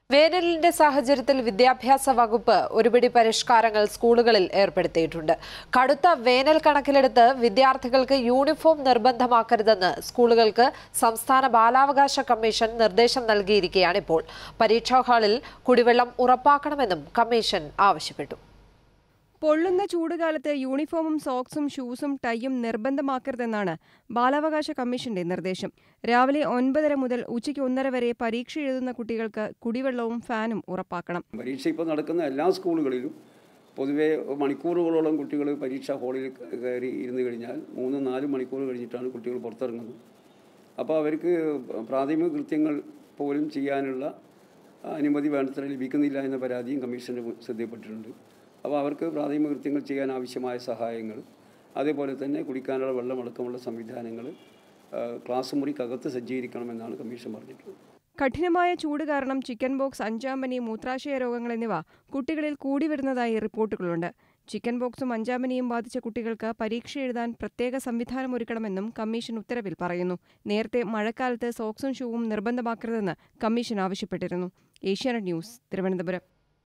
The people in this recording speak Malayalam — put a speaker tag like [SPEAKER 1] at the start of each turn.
[SPEAKER 1] വേനലിന്റെ സാഹചര്യത്തിൽ വിദ്യാഭ്യാസ വകുപ്പ് ഒരുപിടി പരിഷ്കാരങ്ങൾ സ്കൂളുകളിൽ ഏർപ്പെടുത്തിയിട്ടുണ്ട് കടുത്ത വേനൽ കണക്കിലെടുത്ത് വിദ്യാർത്ഥികൾക്ക് യൂണിഫോം നിർബന്ധമാക്കരുതെന്ന് സ്കൂളുകൾക്ക് സംസ്ഥാന ബാലാവകാശ കമ്മീഷൻ നിർദ്ദേശം നൽകിയിരിക്കുകയാണിപ്പോൾ പരീക്ഷാ ഹാളിൽ കുടിവെള്ളം ഉറപ്പാക്കണമെന്നും കമ്മീഷൻ ആവശ്യപ്പെട്ടു
[SPEAKER 2] പൊള്ളുന്ന ചൂടുകാലത്ത് യൂണിഫോമും സോക്സും ഷൂസും ടൈയും നിർബന്ധമാക്കരുതെന്നാണ് ബാലാവകാശ കമ്മീഷന്റെ നിർദ്ദേശം രാവിലെ ഒൻപതര മുതൽ ഉച്ചയ്ക്ക് ഒന്നര വരെ പരീക്ഷ എഴുതുന്ന കുട്ടികൾക്ക് കുടിവെള്ളവും ഫാനും ഉറപ്പാക്കണം
[SPEAKER 3] പരീക്ഷ ഇപ്പോൾ നടക്കുന്ന എല്ലാ സ്കൂളുകളിലും പൊതുവേ മണിക്കൂറുകളോളം കുട്ടികൾ പരീക്ഷാ ഹാളിൽ കയറി ഇരുന്ന് കഴിഞ്ഞാൽ മൂന്ന് നാല് മണിക്കൂർ കഴിഞ്ഞിട്ടാണ് കുട്ടികൾ പുറത്തിറങ്ങുന്നത് അപ്പോൾ അവർക്ക് പ്രാഥമിക കൃത്യങ്ങൾ പോലും ചെയ്യാനുള്ള അനുമതി വേണ്ടത്ര ലഭിക്കുന്നില്ല എന്ന പരാതിയും കമ്മീഷൻ്റെ ശ്രദ്ധയിൽപ്പെട്ടിട്ടുണ്ട് അപ്പോൾ അവർക്ക് പ്രാഥമിക കൃത്യങ്ങൾ ചെയ്യാൻ ആവശ്യമായ സഹായങ്ങൾ അതേപോലെ തന്നെ കുടിക്കാനുള്ള വെള്ളമടക്കമുള്ള സംവിധാനങ്ങൾ ക്ലാസ് മുറിക്കകത്ത് സജ്ജീകരിക്കണമെന്നാണ് കമ്മീഷൻ പറഞ്ഞിട്ടുള്ളത്
[SPEAKER 2] കഠിനമായ ചൂട് കാരണം ചിക്കൻ ബോക്സ് അഞ്ചാമ്പനി മൂത്രാശയ രോഗങ്ങൾ എന്നിവ കുട്ടികളിൽ കൂടി വരുന്നതായി റിപ്പോർട്ടുകളുണ്ട് ചിക്കൻ ബോക്സും അഞ്ചാമ്പനിയും ബാധിച്ച കുട്ടികൾക്ക് പരീക്ഷ എഴുതാൻ പ്രത്യേക സംവിധാനം ഒരുക്കണമെന്നും കമ്മീഷൻ ഉത്തരവിൽ പറയുന്നു നേരത്തെ മഴക്കാലത്ത് സോക്സും ഷൂവും നിർബന്ധമാക്കരുതെന്ന് കമ്മീഷൻ ആവശ്യപ്പെട്ടിരുന്നു ഏഷ്യാനെറ്റ് ന്യൂസ് തിരുവനന്തപുരം